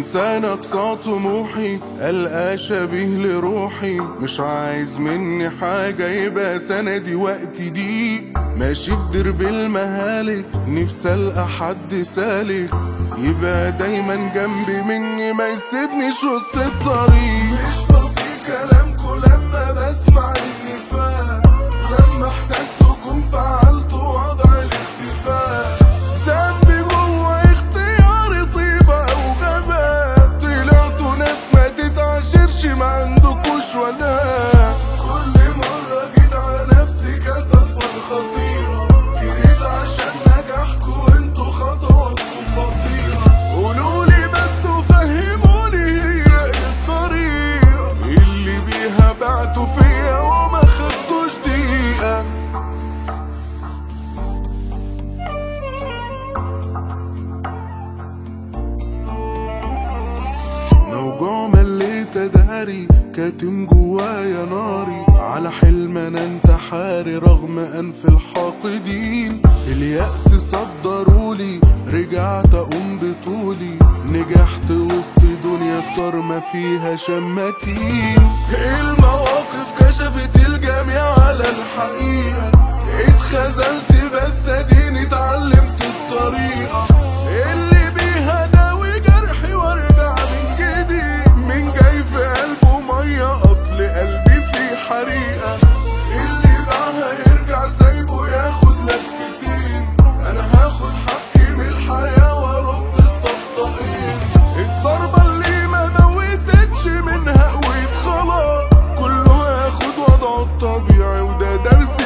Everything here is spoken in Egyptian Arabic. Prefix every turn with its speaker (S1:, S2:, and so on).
S1: انسان اقصى طموحي القى شبيه لروحي مش عايز مني حاجة يبقى سندي وقت دي ماشي في درب المهالك نفسي القى حد سالك يبقى دايما جنبي مني ما يسيبنيش وسط الطريق مش بطيء كلامكوا لما بسمع النفاق لما احتجتكم فعلت وضع الاختفاء ذنبي جوه اختياري طيبة او غباء طلعتوا ناس ما تتعاشرش ما عندكوش ولاء كل مرة جيت على نفسي كانت اكبر خطيرة جريت عشان نجاحكوا وانتوا خطواتكم بطيئة قولولي بس وفهموني هي ايه الطريقة اللي بيها بعتوا فيا وما خدتوش دقيقة موجوع مليت اداري كاتم جوايا ناري على حلم انا انتحاري رغم انف الحاقدين اليأس صدرولي رجعت اقوم بطولي نجحت وسط دنيا اكتر ما فيها شماتين المواقف كشفت الجميع على الحقيقة اتخذلت بس اديني اتعلمت الطريقة اللي بيها داوي جرحي وارجع من جديد من جاي في قلبه مية اصل قلبي فيه حريقة اللي باعها يرجع سايبه ياخد لفتين انا هاخد حقي من الحياة وارد الطبطقين الضربة اللي ما موتتش منها قويت خلاص كله هياخد وضعه الطبيعي وده درس